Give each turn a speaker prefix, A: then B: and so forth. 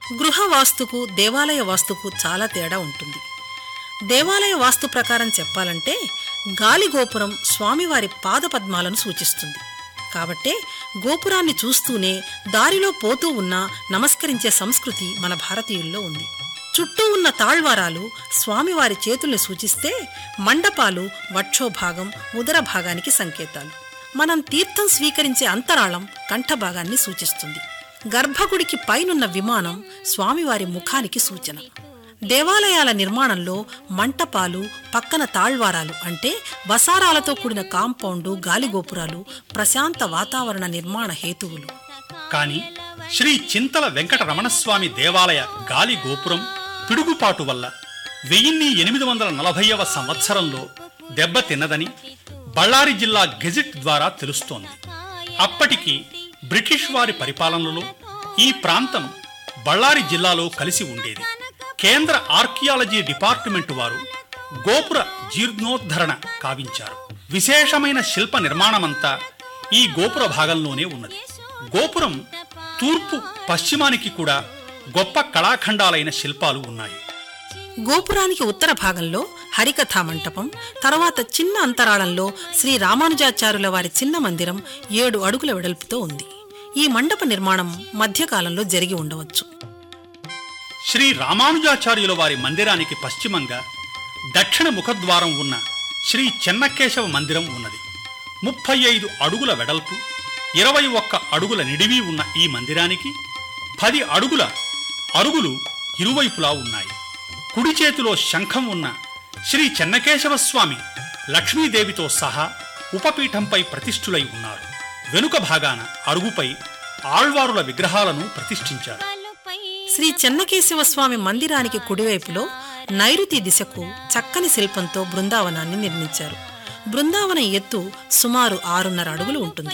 A: గృహ వాస్తుకు దేవాలయ వాస్తుకు చాలా తేడా ఉంటుంది దేవాలయ వాస్తు ప్రకారం చెప్పాలంటే గాలి గోపురం స్వామివారి పాదపద్మాలను సూచిస్తుంది కాబట్టే గోపురాన్ని చూస్తూనే దారిలో పోతూ ఉన్నా నమస్కరించే సంస్కృతి మన భారతీయుల్లో ఉంది చుట్టూ ఉన్న తాళ్వారాలు స్వామివారి చేతుల్ని సూచిస్తే మండపాలు వక్షోభాగం ఉదర భాగానికి సంకేతాలు మనం తీర్థం స్వీకరించే అంతరాళం కంఠభాగాన్ని సూచిస్తుంది గర్భగుడికి పైనున్న విమానం స్వామివారి ముఖానికి సూచన దేవాలయాల నిర్మాణంలో మంటపాలు పక్కన తాళ్వారాలు అంటే వసారాలతో కూడిన కాంపౌండు గాలిగోపురాలు ప్రశాంత వాతావరణ నిర్మాణ హేతువులు
B: కాని శ్రీ చింతల వెంకట రమణస్వామి దేవాలయ గాలి గోపురం పిడుగుపాటు వల్ల వెయ్యిన్ని ఎనిమిది వందల నలభైవ సంవత్సరంలో దెబ్బతిన్నదని బళ్ళారి జిల్లా గెజిట్ ద్వారా తెలుస్తోంది అప్పటికి బ్రిటిష్ వారి పరిపాలనలో ఈ ప్రాంతం బళ్ళారి జిల్లాలో కలిసి ఉండేది కేంద్ర ఆర్కియాలజీ డిపార్ట్మెంట్ వారు గోపుర జీర్ణోద్ధరణ కావించారు విశేషమైన శిల్ప నిర్మాణమంతా ఈ గోపుర భాగంలోనే ఉన్నది గోపురం తూర్పు పశ్చిమానికి కూడా గొప్ప కళాఖండాలైన శిల్పాలు ఉన్నాయి
A: గోపురానికి ఉత్తర భాగంలో హరికథా మంటపం తర్వాత చిన్న అంతరాళంలో శ్రీ రామానుజాచార్యుల వారి చిన్న మందిరం ఏడు అడుగుల వెడల్పుతో ఉంది ఈ మండప నిర్మాణం మధ్యకాలంలో జరిగి ఉండవచ్చు
B: శ్రీ రామానుజాచార్యుల వారి మందిరానికి పశ్చిమంగా దక్షిణ ముఖద్వారం ఉన్న శ్రీ చెన్నకేశవ మందిరం ఉన్నది ముప్పై ఐదు అడుగుల వెడల్పు ఇరవై ఒక్క అడుగుల నిడివి ఉన్న ఈ మందిరానికి పది అడుగుల అరుగులు ఇరువైపులా ఉన్నాయి కుడి చేతిలో శంఖం ఉన్న శ్రీ చెన్నకేశవ స్వామి లక్ష్మీదేవితో సహా ఉపపీఠంపై ప్రతిష్ఠులై ఉన్నారు వెనుక భాగాన అరుగుపై ఆళ్వారుల విగ్రహాలను ప్రతిష్ఠించారు
A: శ్రీ చెన్నకేశవ స్వామి మందిరానికి కుడివైపులో నైరుతి దిశకు చక్కని శిల్పంతో బృందావనాన్ని నిర్మించారు బృందావనం ఎత్తు సుమారు ఆరున్నర అడుగులు ఉంటుంది